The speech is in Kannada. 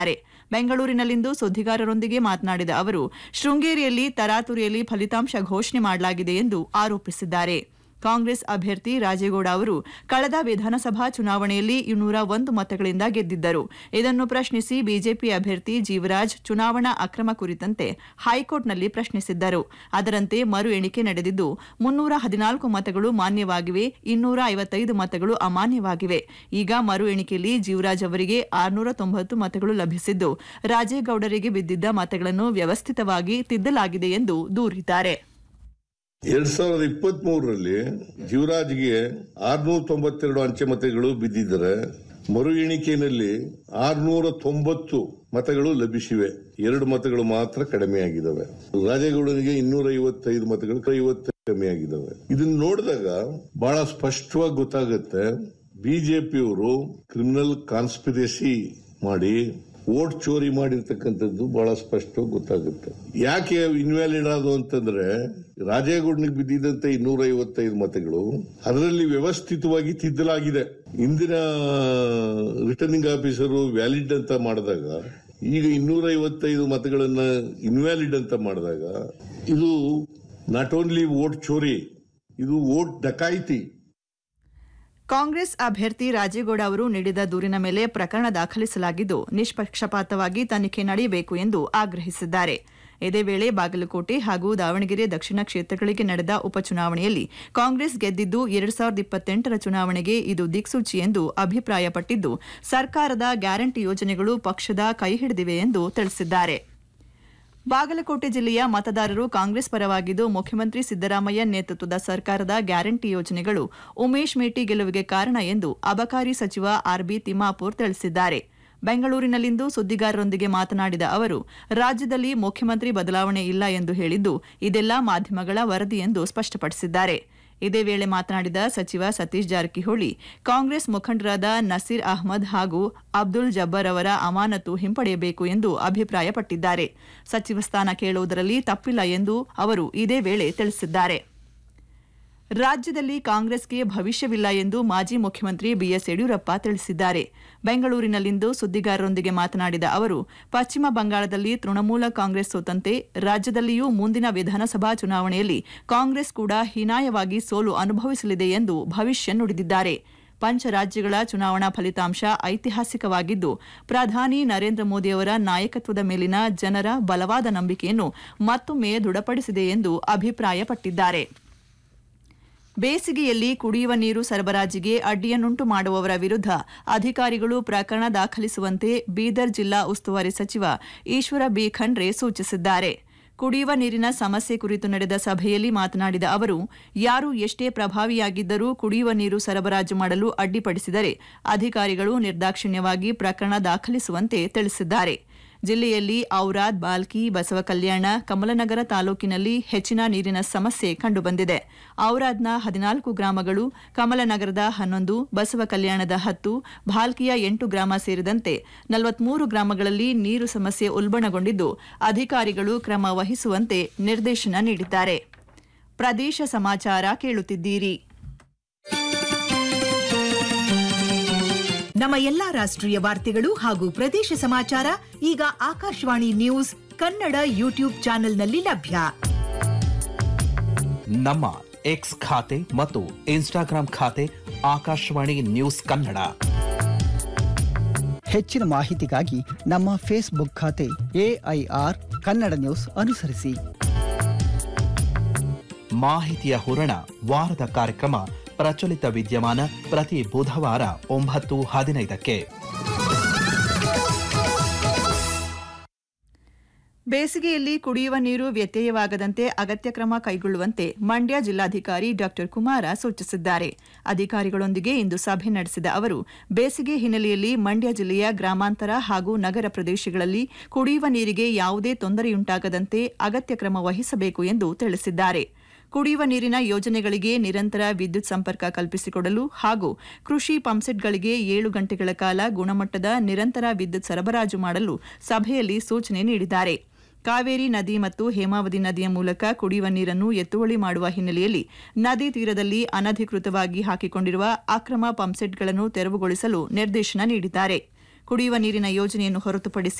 ಬೆಂಗಳೂರಿನಲ್ಲಿಂದು ಸುದ್ದಿಗಾರರೊಂದಿಗೆ ಮಾತನಾಡಿದ ಅವರು ಶೃಂಗೇರಿಯಲ್ಲಿ ತರಾತುರಿಯಲ್ಲಿ ಫಲಿತಾಂಶ ಘೋಷಣೆ ಮಾಡಲಾಗಿದೆ ಎಂದು ಆರೋಪಿಸಿದ್ದಾರೆ ಕಾಂಗ್ರೆಸ್ ಅಭ್ಯರ್ಥಿ ರಾಜೇಗೌಡ ಅವರು ಕಳೆದ ವಿಧಾನಸಭಾ ಚುನಾವಣೆಯಲ್ಲಿ ಇನ್ನೂರ ಒಂದು ಮತಗಳಿಂದ ಗೆದ್ದಿದ್ದರು ಇದನ್ನು ಪ್ರಶ್ನಿಸಿ ಬಿಜೆಪಿ ಅಭ್ಯರ್ಥಿ ಜೀವರಾಜ್ ಚುನಾವಣಾ ಅಕ್ರಮ ಕುರಿತಂತೆ ಹೈಕೋರ್ಟ್ನಲ್ಲಿ ಪ್ರಶ್ನಿಸಿದ್ದರು ಅದರಂತೆ ಮರು ಎಣಿಕೆ ನಡೆದಿದ್ದು ಮುನ್ನೂರ ಹದಿನಾಲ್ಕು ಮತಗಳು ಮಾನ್ಯವಾಗಿವೆ ಇನ್ನೂರ ಐವತ್ತೈದು ಮತಗಳು ಅಮಾನ್ಯವಾಗಿವೆ ಈಗ ಮರು ಎಣಿಕೆಯಲ್ಲಿ ಜೀವರಾಜ್ ಅವರಿಗೆ ಆರುನೂರ ತೊಂಬತ್ತು ಮತಗಳು ಲಭಿಸಿದ್ದು ರಾಜೇಗೌಡರಿಗೆ ಬಿದ್ದಿದ್ದ ಮತಗಳನ್ನು ವ್ಯವಸ್ಥಿತವಾಗಿ ತಿದ್ದಲಾಗಿದೆ ಎಂದು ದೂರಿದ್ದಾರೆ ಎರಡ್ ಸಾವಿರದ ಇಪ್ಪತ್ತ್ ಮೂರರಲ್ಲಿ ಜೀವರಾಜ್ಗೆ ಆರ್ನೂರ ತೊಂಬತ್ತೆರಡು ಅಂಚೆ ಮತಗಳು ಬಿದ್ದಿದ್ದರೆ ಮರು ಎಣಿಕೆಯಲ್ಲಿ ಆರ್ನೂರ ತೊಂಬತ್ತು ಮತಗಳು ಲಭಿಸಿವೆ ಎರಡು ಮತಗಳು ಮಾತ್ರ ಕಡಿಮೆಯಾಗಿದ್ದಾವೆ ರಾಜೇಗೌಡನಿಗೆ ಇನ್ನೂರ ಐವತ್ತೈದು ಮತಗಳು ಐವತ್ತು ಕಡಿಮೆಯಾಗಿದ್ದಾವೆ ಇದನ್ನ ನೋಡಿದಾಗ ಬಹಳ ಸ್ಪಷ್ಟವಾಗಿ ಗೊತ್ತಾಗುತ್ತೆ ಬಿಜೆಪಿಯವರು ಕ್ರಿಮಿನಲ್ ಕಾನ್ಸ್ಪಿರಸಿ ಮಾಡಿ ವೋಟ್ ಚೋರಿ ಮಾಡಿರ್ತಕ್ಕಂಥದ್ದು ಬಹಳ ಸ್ಪಷ್ಟವಾಗಿ ಗೊತ್ತಾಗುತ್ತೆ ಯಾಕೆ ಇನ್ವ್ಯಾಲಿಡ್ ಆದವು ಅಂತಂದ್ರೆ ರಾಜೇಗೌಡನಿಗೆ ಬಿದ್ದಿದ್ದಂತೆ ಇನ್ನೂರ ಐವತ್ತೈದು ಮತಗಳು ಅದರಲ್ಲಿ ವ್ಯವಸ್ಥಿತವಾಗಿ ತಿದ್ದಲಾಗಿದೆ ಇಂದಿನ ರಿಟರ್ನಿಂಗ್ ಆಫೀಸರು ವ್ಯಾಲಿಡ್ ಅಂತ ಮಾಡಿದಾಗ ಈಗ ಇನ್ನೂರ ಐವತ್ತೈದು ಮತಗಳನ್ನ ಇನ್ವ್ಯಾಲಿಡ್ ಅಂತ ಮಾಡಿದಾಗ ಇದು ನಾಟ್ ಓನ್ಲಿ ವೋಟ್ ಚೋರಿ ಇದು ವೋಟ್ ಡಕಾಯಿತಿ ಕಾಂಗ್ರೆಸ್ ಅಭ್ಯರ್ಥಿ ರಾಜೇಗೌಡ ಅವರು ನೀಡಿದ ದೂರಿನ ಮೇಲೆ ಪ್ರಕರಣ ದಾಖಲಿಸಲಾಗಿದ್ದು ನಿಷ್ಪಕ್ಷಪಾತವಾಗಿ ತನಿಖೆ ನಡೆಯಬೇಕು ಎಂದು ಆಗ್ರಹಿಸಿದ್ದಾರೆ ಇದೇ ವೇಳೆ ಬಾಗಲಕೋಟೆ ಹಾಗೂ ದಾವಣಗೆರೆ ದಕ್ಷಿಣ ಕ್ಷೇತ್ರಗಳಿಗೆ ನಡೆದ ಉಪಚುನಾವಣೆಯಲ್ಲಿ ಕಾಂಗ್ರೆಸ್ ಗೆದ್ದಿದ್ದು ಎರಡ್ ಸಾವಿರದ ಇಪ್ಪತ್ತೆಂಟರ ಚುನಾವಣೆಗೆ ಇದು ದಿಕ್ಸೂಚಿ ಎಂದು ಅಭಿಪ್ರಾಯಪಟ್ಟಿದ್ದು ಸರ್ಕಾರದ ಗ್ಯಾರಂಟಿ ಯೋಜನೆಗಳು ಪಕ್ಷದ ಕೈ ಹಿಡಿದಿವೆ ಎಂದು ತಿಳಿಸಿದ್ದಾರೆ ಬಾಗಲಕೋಟೆ ಜಿಲ್ಲೆಯ ಮತದಾರರು ಕಾಂಗ್ರೆಸ್ ಪರವಾಗಿದ್ದು ಮುಖ್ಯಮಂತ್ರಿ ಸಿದ್ದರಾಮಯ್ಯ ನೇತೃತ್ವದ ಸರ್ಕಾರದ ಗ್ಯಾರಂಟಿ ಯೋಜನೆಗಳು ಉಮೇಶ್ ಮೇಟಿ ಗೆಲುವಿಗೆ ಕಾರಣ ಎಂದು ಅಬಕಾರಿ ಸಚಿವ ಆರ್ಬಿ ತಿಮ್ಮಾಪುರ್ ತಿಳಿಸಿದ್ದಾರೆ ಬೆಂಗಳೂರಿನಲ್ಲಿಂದು ಸುದ್ದಿಗಾರರೊಂದಿಗೆ ಮಾತನಾಡಿದ ಅವರು ರಾಜ್ಯದಲ್ಲಿ ಮುಖ್ಯಮಂತ್ರಿ ಬದಲಾವಣೆ ಇಲ್ಲ ಎಂದು ಹೇಳಿದ್ದು ಇದೆಲ್ಲ ಮಾಧ್ಯಮಗಳ ವರದಿ ಎಂದು ಸ್ಪಷ್ಟಪಡಿಸಿದ್ದಾರೆ ಇದೇ ವೇಳೆ ಮಾತನಾಡಿದ ಸಚಿವ ಸತೀಶ್ ಜಾರಕಿಹೊಳಿ ಕಾಂಗ್ರೆಸ್ ಮುಖಂಡರಾದ ನಸೀರ್ ಅಹ್ಮದ್ ಹಾಗೂ ಅಬ್ದುಲ್ ಜಬ್ಬರ್ ಅವರ ಅಮಾನತು ಹಿಂಪಡೆಯಬೇಕು ಎಂದು ಅಭಿಪ್ರಾಯಪಟ್ಟಿದ್ದಾರೆ ಸಚಿವ ಸ್ಥಾನ ಕೇಳುವುದರಲ್ಲಿ ತಪ್ಪಿಲ್ಲ ಎಂದು ಅವರು ಇದೇ ವೇಳೆ ತಿಳಿಸಿದ್ದಾರೆ ರಾಜ್ಯದಲ್ಲಿ ಕಾಂಗ್ರೆಸ್ಗೆ ಭವಿಷ್ಯವಿಲ್ಲ ಎಂದು ಮಾಜಿ ಮುಖ್ಯಮಂತ್ರಿ ಬಿಎಸ್ ಯಡಿಯೂರಪ್ಪ ತಿಳಿಸಿದ್ದಾರೆ ಬೆಂಗಳೂರಿನಲ್ಲಿಂದು ಸುದ್ದಿಗಾರರೊಂದಿಗೆ ಮಾತನಾಡಿದ ಅವರು ಪಶ್ಚಿಮ ಬಂಗಾಳದಲ್ಲಿ ತೃಣಮೂಲ ಕಾಂಗ್ರೆಸ್ ಸೋತಂತೆ ರಾಜ್ಯದಲ್ಲಿಯೂ ಮುಂದಿನ ವಿಧಾನಸಭಾ ಚುನಾವಣೆಯಲ್ಲಿ ಕಾಂಗ್ರೆಸ್ ಕೂಡ ಹೀನಾಯವಾಗಿ ಸೋಲು ಅನುಭವಿಸಲಿದೆ ಎಂದು ಭವಿಷ್ಯ ನುಡಿದಿದ್ದಾರೆ ಪಂಚರಾಜ್ಯಗಳ ಚುನಾವಣಾ ಫಲಿತಾಂಶ ಐತಿಹಾಸಿಕವಾಗಿದ್ದು ಪ್ರಧಾನಿ ನರೇಂದ್ರ ಮೋದಿಯವರ ನಾಯಕತ್ವದ ಮೇಲಿನ ಜನರ ಬಲವಾದ ನಂಬಿಕೆಯನ್ನು ಮತ್ತೊಮ್ಮೆ ದೃಢಪಡಿಸಿದೆ ಎಂದು ಅಭಿಪ್ರಾಯಪಟ್ಟಿದ್ದಾರೆ ಬೇಸಿಗೆಯಲ್ಲಿ ಕುಡಿಯುವ ನೀರು ಸರಬರಾಜಿಗೆ ಅಡ್ಡಿಯನ್ನುಂಟು ಮಾಡುವವರ ವಿರುದ್ಧ ಅಧಿಕಾರಿಗಳು ಪ್ರಕರಣ ದಾಖಲಿಸುವಂತೆ ಬೀದರ್ ಜಿಲ್ಲಾ ಉಸ್ತುವಾರಿ ಸಚಿವ ಈಶ್ವರ ಬಿ ಖಂಡ್ರೆ ಸೂಚಿಸಿದ್ದಾರೆ ಕುಡಿಯುವ ನೀರಿನ ಸಮಸ್ಯೆ ಕುರಿತು ನಡೆದ ಸಭೆಯಲ್ಲಿ ಮಾತನಾಡಿದ ಅವರು ಯಾರು ಎಷ್ಟೇ ಪ್ರಭಾವಿಯಾಗಿದ್ದರೂ ಕುಡಿಯುವ ನೀರು ಸರಬರಾಜು ಮಾಡಲು ಅಡ್ಡಿಪಡಿಸಿದರೆ ಅಧಿಕಾರಿಗಳು ನಿರ್ದಾಕ್ಷಿಣ್ಯವಾಗಿ ಪ್ರಕರಣ ದಾಖಲಿಸುವಂತೆ ತಿಳಿಸಿದ್ದಾರೆ ಜಿಲ್ಲೆಯಲ್ಲಿ ಔರಾದ್ ಬಾಲ್ಕಿ ಬಸವ ಕಲ್ಯಾಣ ಕಮಲನಗರ ತಾಲೂಕಿನಲ್ಲಿ ಹೆಚ್ಚಿನ ನೀರಿನ ಸಮಸ್ಯೆ ಕಂಡುಬಂದಿದೆ ಔರಾದ್ನ ಹದಿನಾಲ್ಕು ಗ್ರಾಮಗಳು ಕಮಲನಗರದ ಹನ್ನೊಂದು ಬಸವ ಕಲ್ಯಾಣದ ಹತ್ತು ಭಾಲ್ಕಿಯ ಎಂಟು ಗ್ರಾಮ ಸೇರಿದಂತೆ ನಲವತ್ಮೂರು ಗ್ರಾಮಗಳಲ್ಲಿ ನೀರು ಸಮಸ್ಯೆ ಉಲ್ಬಣಗೊಂಡಿದ್ದು ಅಧಿಕಾರಿಗಳು ಕ್ರಮ ವಹಿಸುವಂತೆ ನಿರ್ದೇಶನ ನೀಡಿದ್ದಾರೆ ಪ್ರದೇಶ ಸಮಾಚಾರ ಕೇಳುತ್ತಿದ್ದೀರಿ ನಮ್ಮ ಎಲ್ಲಾ ರಾಷ್ಟ್ರೀಯ ವಾರ್ತೆಗಳು ಹಾಗೂ ಪ್ರದೇಶ ಸಮಾಚಾರ ಈಗ ಆಕಾಶವಾಣಿ ನ್ಯೂಸ್ ಕನ್ನಡ ಯೂಟ್ಯೂಬ್ ಚಾನೆಲ್ನಲ್ಲಿ ಲಭ್ಯ ನಮ್ಮ ಎಕ್ಸ್ ಖಾತೆ ಮತ್ತು ಇನ್ಸ್ಟಾಗ್ರಾಂ ಖಾತೆ ಆಕಾಶವಾಣಿ ನ್ಯೂಸ್ ಕನ್ನಡ ಹೆಚ್ಚಿನ ಮಾಹಿತಿಗಾಗಿ ನಮ್ಮ ಫೇಸ್ಬುಕ್ ಖಾತೆ ಎಐಆರ್ ಕನ್ನಡ ನ್ಯೂಸ್ ಅನುಸರಿಸಿ ಮಾಹಿತಿಯ ಹೂರಣ ವಾರದ ಕಾರ್ಯಕ್ರಮ ಪ್ರಚಲಿತ ವಿದ್ಯಮಾನ ಪ್ರತಿ ಬುಧವಾರ ಒಂಬತ್ತು ಹದಿನೈದಕ್ಕೆ ಬೇಸಿಗೆಯಲ್ಲಿ ಕುಡಿಯುವ ನೀರು ವ್ಯತ್ಯಯವಾಗದಂತೆ ಅಗತ್ಯ ಕ್ರಮ ಕೈಗೊಳ್ಳುವಂತೆ ಮಂಡ್ಯ ಜಿಲ್ಲಾಧಿಕಾರಿ ಡಾ ಕುಮಾರ ಸೂಚಿಸಿದ್ದಾರೆ ಅಧಿಕಾರಿಗಳೊಂದಿಗೆ ಇಂದು ಸಭೆ ನಡೆಸಿದ ಅವರು ಬೇಸಿಗೆ ಹಿನ್ನೆಲೆಯಲ್ಲಿ ಮಂಡ್ಯ ಜಿಲ್ಲೆಯ ಗ್ರಾಮಾಂತರ ಹಾಗೂ ನಗರ ಪ್ರದೇಶಗಳಲ್ಲಿ ಕುಡಿಯುವ ನೀರಿಗೆ ಯಾವುದೇ ತೊಂದರೆಯುಂಟಾಗದಂತೆ ಅಗತ್ಯ ಕ್ರಮ ವಹಿಸಬೇಕು ಎಂದು ತಿಳಿಸಿದ್ದಾರೆ ಕುಡಿಯುವ ನೀರಿನ ಯೋಜನೆಗಳಿಗೆ ನಿರಂತರ ವಿದ್ಯುತ್ ಸಂಪರ್ಕ ಕಲ್ಪಿಸಿಕೊಡಲು ಹಾಗೂ ಕೃಷಿ ಪಂಪ್ಸೆಟ್ಗಳಿಗೆ ಏಳು ಗಂಟೆಗಳ ಕಾಲ ಗುಣಮಟ್ಟದ ನಿರಂತರ ವಿದ್ಯುತ್ ಸರಬರಾಜು ಮಾಡಲು ಸಭೆಯಲ್ಲಿ ಸೂಚನೆ ನೀಡಿದ್ದಾರೆ ಕಾವೇರಿ ನದಿ ಮತ್ತು ಹೇಮಾವತಿ ನದಿಯ ಮೂಲಕ ಕುಡಿಯುವ ನೀರನ್ನು ಎತ್ತುವಳಿ ಮಾಡುವ ಹಿನ್ನೆಲೆಯಲ್ಲಿ ನದಿ ತೀರದಲ್ಲಿ ಅನಧಿಕೃತವಾಗಿ ಹಾಕಿಕೊಂಡಿರುವ ಅಕ್ರಮ ಪಂಪ್ಸೆಟ್ಗಳನ್ನು ತೆರವುಗೊಳಿಸಲು ನಿರ್ದೇಶನ ನೀಡಿದ್ದಾರೆ ಕುಡಿಯುವ ನೀರಿನ ಯೋಜನೆಯನ್ನು ಹೊರತುಪಡಿಸಿ